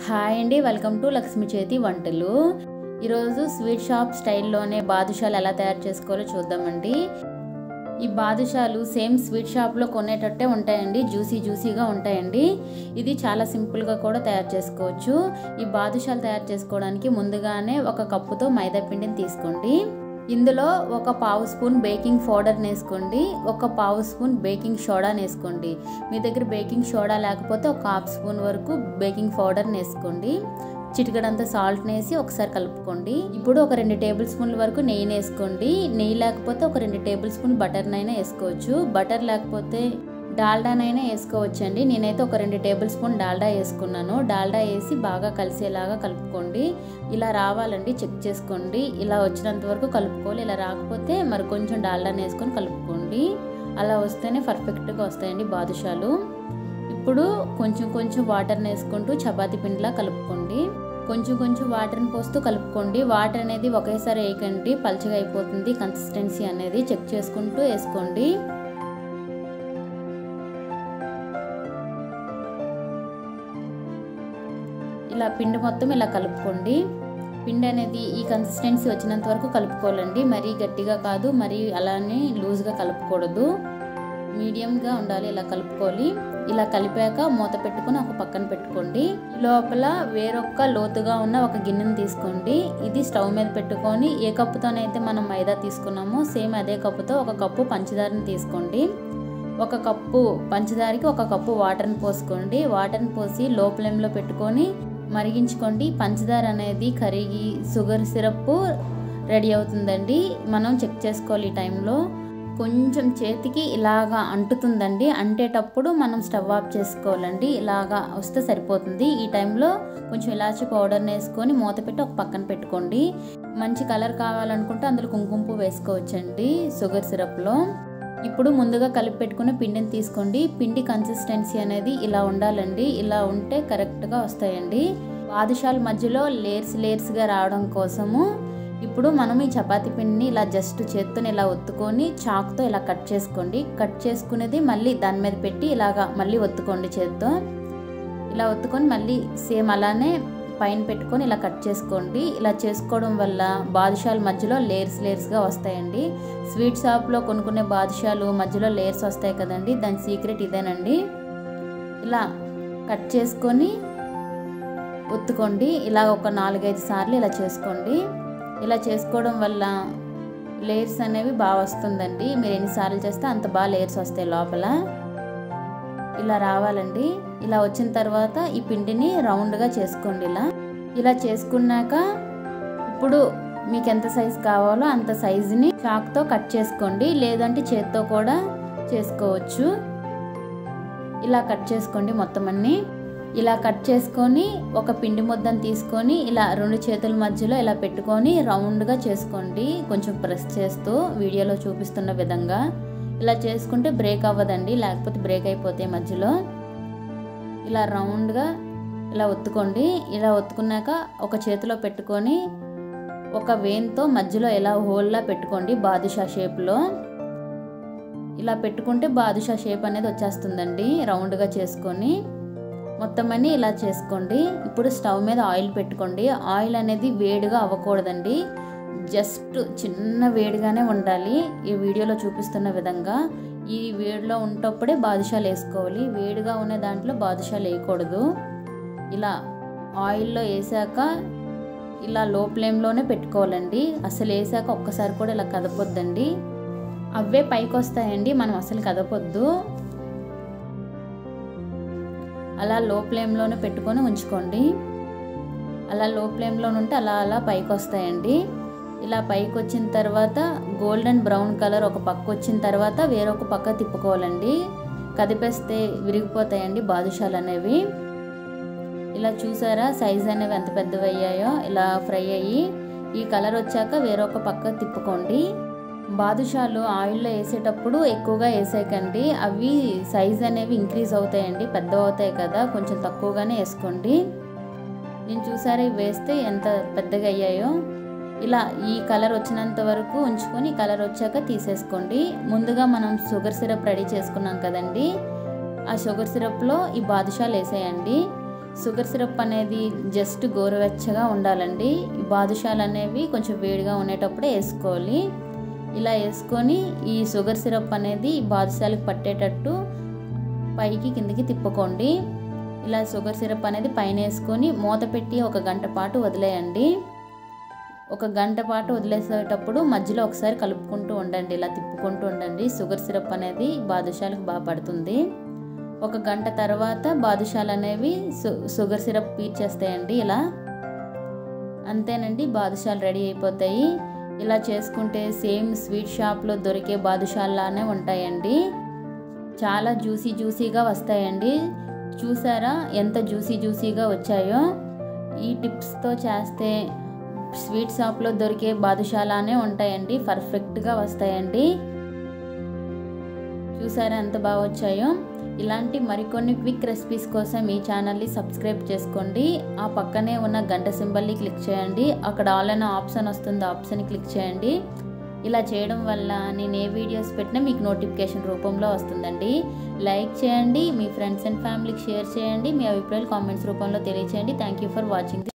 hi అండి welcome to Lakshmi చేతి వంటలు ఈరోజు స్వీట్ షాప్ స్టైల్లోనే బాదుషాలు ఎలా తయారు చేసుకోవాలో చూద్దామండి ఈ బాదుషాలు సేమ్ స్వీట్ షాప్లో కొనేటట్టే ఉంటాయండి జ్యూసీ జ్యూసీగా ఉంటాయండి ఇది చాలా సింపుల్గా కూడా తయారు చేసుకోవచ్చు ఈ బాదుషాలు తయారు చేసుకోవడానికి ముందుగానే ఒక కప్పుతో మైదా పిండిని తీసుకోండి ఇందులో ఒక పావు స్పూన్ బేకింగ్ పౌడర్ని వేసుకోండి ఒక పావు స్పూన్ బేకింగ్ సోడాని వేసుకోండి మీ దగ్గర బేకింగ్ సోడా లేకపోతే ఒక హాఫ్ స్పూన్ వరకు బేకింగ్ పౌడర్ని వేసుకోండి చిటికడంత సాల్ట్ని వేసి ఒకసారి కలుపుకోండి ఇప్పుడు ఒక రెండు టేబుల్ స్పూన్ల వరకు నెయ్యిని వేసుకోండి నెయ్యి లేకపోతే ఒక రెండు టేబుల్ స్పూన్ బటర్నైనా వేసుకోవచ్చు బటర్ లేకపోతే డాల్డానైనా వేసుకోవచ్చండి నేనైతే ఒక రెండు టేబుల్ స్పూన్ డాల్డా వేసుకున్నాను డాల్డా వేసి బాగా కలిసేలాగా కలుపుకోండి ఇలా రావాలండి చెక్ చేసుకోండి ఇలా వచ్చినంత వరకు కలుపుకోవాలి ఇలా రాకపోతే మరి కొంచెం డాల్డాని వేసుకొని కలుపుకోండి అలా వస్తేనే పర్ఫెక్ట్గా వస్తాయండి బాదుషాలు ఇప్పుడు కొంచెం కొంచెం వాటర్ని వేసుకుంటూ చపాతీ పిండిలా కలుపుకోండి కొంచెం కొంచెం వాటర్ని పోస్తూ కలుపుకోండి వాటర్ అనేది ఒకేసారి వేయకండి పలుచగా అయిపోతుంది కన్సిస్టెన్సీ అనేది చెక్ చేసుకుంటూ వేసుకోండి ఇలా పిండి మొత్తం ఇలా కలుపుకోండి పిండి అనేది ఈ కన్సిస్టెన్సీ వచ్చినంత వరకు కలుపుకోవాలండి మరీ గట్టిగా కాదు మరీ అలానే లూజ్గా కలుపుకూడదు మీడియంగా ఉండాలి ఇలా కలుపుకోవాలి ఇలా కలిపాక మూత పెట్టుకుని ఒక పక్కన పెట్టుకోండి లోపల వేరొక లోతుగా ఉన్న ఒక గిన్నెని తీసుకోండి ఇది స్టవ్ మీద పెట్టుకొని ఏ కప్పుతోనైతే మనం మైదా తీసుకున్నామో సేమ్ అదే కప్పుతో ఒక కప్పు పంచదారని తీసుకోండి ఒక కప్పు పంచదారకి ఒక కప్పు వాటర్ని పోసుకోండి వాటర్ని పోసి లో ఫ్లేమ్లో పెట్టుకొని మరిగించుకోండి పంచదార అనేది కరిగి షుగర్ సిరప్ రెడీ అవుతుందండి మనం చెక్ చేసుకోవాలి ఈ టైంలో కొంచెం చేతికి ఇలాగా అంటుతుందండి అంటేటప్పుడు మనం స్టవ్ ఆఫ్ చేసుకోవాలండి ఇలాగా వస్తే సరిపోతుంది ఈ టైంలో కొంచెం ఇలాచి పౌడర్ని వేసుకొని మూత పెట్టి ఒక పక్కన పెట్టుకోండి మంచి కలర్ కావాలనుకుంటే అందులో కుంకుమ పువ్వు వేసుకోవచ్చండి షుగర్ సిరప్లో ఇప్పుడు ముందుగా కలిపి పెట్టుకున్న పిండిని తీసుకోండి పిండి కన్సిస్టెన్సీ అనేది ఇలా ఉండాలండి ఇలా ఉంటే కరెక్ట్గా వస్తాయండి బాదుషాల మధ్యలో లేయర్స్ లేయర్స్గా రావడం కోసము ఇప్పుడు మనం ఈ చపాతీ పిండిని ఇలా జస్ట్ చేత్తో ఇలా ఒత్తుకొని చాక్తో ఇలా కట్ చేసుకోండి కట్ చేసుకునేది మళ్ళీ దాని మీద పెట్టి ఇలాగా మళ్ళీ ఒత్తుకోండి చేత్తో ఇలా ఒత్తుకొని మళ్ళీ సేమ్ అలానే పైన పెట్టుకొని ఇలా కట్ చేసుకోండి ఇలా చేసుకోవడం వల్ల బాదుషాలు మధ్యలో లేయర్స్ లేయర్స్గా వస్తాయండి స్వీట్ షాప్లో కొనుక్కునే బాదుషాలు మధ్యలో లేయర్స్ వస్తాయి కదండి దాని సీక్రెట్ ఇదేనండి ఇలా కట్ చేసుకొని ఒత్తుకోండి ఇలా ఒక నాలుగైదు సార్లు ఇలా చేసుకోండి ఇలా చేసుకోవడం వల్ల లేయర్స్ అనేవి బాగా వస్తుందండి మీరు ఎన్నిసార్లు చేస్తే అంత బాగా లేయర్స్ వస్తాయి లోపల ఇలా రావాలండి ఇలా వచ్చిన తర్వాత ఈ పిండిని రౌండ్గా చేసుకోండి ఇలా ఇలా చేసుకున్నాక ఇప్పుడు మీకు ఎంత సైజ్ కావాలో అంత సైజుని చాక్తో కట్ చేసుకోండి లేదంటే చేత్తో కూడా చేసుకోవచ్చు ఇలా కట్ చేసుకోండి మొత్తం అన్నీ ఇలా కట్ చేసుకొని ఒక పిండి ముద్దను తీసుకొని ఇలా రెండు చేతుల మధ్యలో ఇలా పెట్టుకొని రౌండ్గా చేసుకోండి కొంచెం ప్రెస్ చేస్తూ వీడియోలో చూపిస్తున్న విధంగా ఇలా చేసుకుంటే బ్రేక్ అవ్వదండి లేకపోతే బ్రేక్ అయిపోతాయి మధ్యలో ఇలా రౌండ్గా ఇలా ఒత్తుకోండి ఇలా ఒత్తుకున్నాక ఒక చేతిలో పెట్టుకొని ఒక వేన్తో మధ్యలో ఇలా హోల్లా పెట్టుకోండి బాదుషా షేప్లో ఇలా పెట్టుకుంటే బాదుషా షేప్ అనేది వచ్చేస్తుందండి రౌండ్గా చేసుకొని మొత్తం అన్నీ ఇలా చేసుకోండి ఇప్పుడు స్టవ్ మీద ఆయిల్ పెట్టుకోండి ఆయిల్ అనేది వేడిగా అవ్వకూడదండి జస్ట్ చిన్న వేడిగానే ఉండాలి ఈ వీడియోలో చూపిస్తున్న విధంగా ఈ వేడిలో ఉంటప్పుడే బాదుషాలు వేసుకోవాలి వేడిగా ఉన్న దాంట్లో బాదుషాలు వేయకూడదు ఇలా ఆయిల్లో వేసాక ఇలా లో ఫ్లేమ్లోనే పెట్టుకోవాలండి అసలు వేసాక ఒక్కసారి కూడా ఇలా కదపొద్దండి అవే పైకి వస్తాయండి మనం అసలు కదపొద్దు అలా లో ఫ్లేమ్లోనే పెట్టుకొని ఉంచుకోండి అలా లో ఫ్లేమ్లో ఉంటే అలా అలా పైకి వస్తాయండి ఇలా పైకి వచ్చిన తర్వాత గోల్డెన్ బ్రౌన్ కలర్ ఒక పక్క వచ్చిన తర్వాత వేరొక పక్క తిప్పుకోవాలండి కదిపేస్తే విరిగిపోతాయండి బాదుషాలు అనేవి ఇలా చూసారా సైజ్ అనేవి ఎంత పెద్దవి అయ్యాయో ఇలా ఫ్రై అయ్యి ఈ కలర్ వచ్చాక వేరొక పక్క తిప్పుకోండి బాదుషాలు ఆయిల్లో వేసేటప్పుడు ఎక్కువగా వేసేయకండి అవి సైజ్ అనేవి ఇంక్రీజ్ అవుతాయండి పెద్ద అవుతాయి కదా కొంచెం తక్కువగానే వేసుకోండి నేను చూసారా ఇవి వేస్తే ఎంత పెద్దగా అయ్యాయో ఇలా ఈ కలర్ వచ్చినంత వరకు ఉంచుకొని కలర్ వచ్చాక తీసేసుకోండి ముందుగా మనం షుగర్ సిరప్ రెడీ చేసుకున్నాం కదండి ఆ షుగర్ సిరప్లో ఈ బాదుషాలు వేసేయండి షుగర్ సిరప్ అనేది జస్ట్ గోరువెచ్చగా ఉండాలండి ఈ బాదుషాలు అనేవి కొంచెం వేడిగా ఉండేటప్పుడే వేసుకోవాలి ఇలా వేసుకొని ఈ షుగర్ సిరప్ అనేది బాదుషాలకు పట్టేటట్టు పైకి కిందికి తిప్పుకోండి ఇలా షుగర్ సిరప్ అనేది పైన వేసుకొని మూత పెట్టి ఒక గంట పాటు వదిలేయండి ఒక గంట పాటు వదిలేసేటప్పుడు మధ్యలో ఒకసారి కలుపుకుంటూ ఉండండి ఇలా తిప్పుకుంటూ ఉండండి షుగర్ సిరప్ అనేది బాదుషాలకు బాగా పడుతుంది ఒక గంట తర్వాత బాదుషాలు అనేవి షుగర్ సిరప్ పీల్చేస్తాయండి ఇలా అంతేనండి బాదుషాలు రెడీ అయిపోతాయి ఇలా చేసుకుంటే సేమ్ స్వీట్ షాప్లో దొరికే బాదుషాల్లానే ఉంటాయండి చాలా జ్యూసీ జ్యూసీగా వస్తాయండి చూసారా ఎంత జ్యూసీ జ్యూసీగా వచ్చాయో ఈ టిప్స్తో చేస్తే స్వీట్ షాప్లో దొరికే బాదుషాలానే ఉంటాయండి పర్ఫెక్ట్గా వస్తాయండి చూసారా ఎంత బాగా వచ్చాయో ఇలాంటి మరికొన్ని క్విక్ రెసిపీస్ కోసం ఈ ఛానల్ని సబ్స్క్రైబ్ చేసుకోండి ఆ పక్కనే ఉన్న గంట సింబల్ని క్లిక్ చేయండి అక్కడ ఆల్ అనే ఆప్షన్ వస్తుంది ఆప్షన్ క్లిక్ చేయండి ఇలా చేయడం వల్ల నేను ఏ వీడియోస్ పెట్టినా మీకు నోటిఫికేషన్ రూపంలో వస్తుందండి లైక్ చేయండి మీ ఫ్రెండ్స్ అండ్ ఫ్యామిలీకి షేర్ చేయండి మీ అభిప్రాయాలు కామెంట్స్ రూపంలో తెలియచేయండి థ్యాంక్ యూ ఫర్ వాచింగ్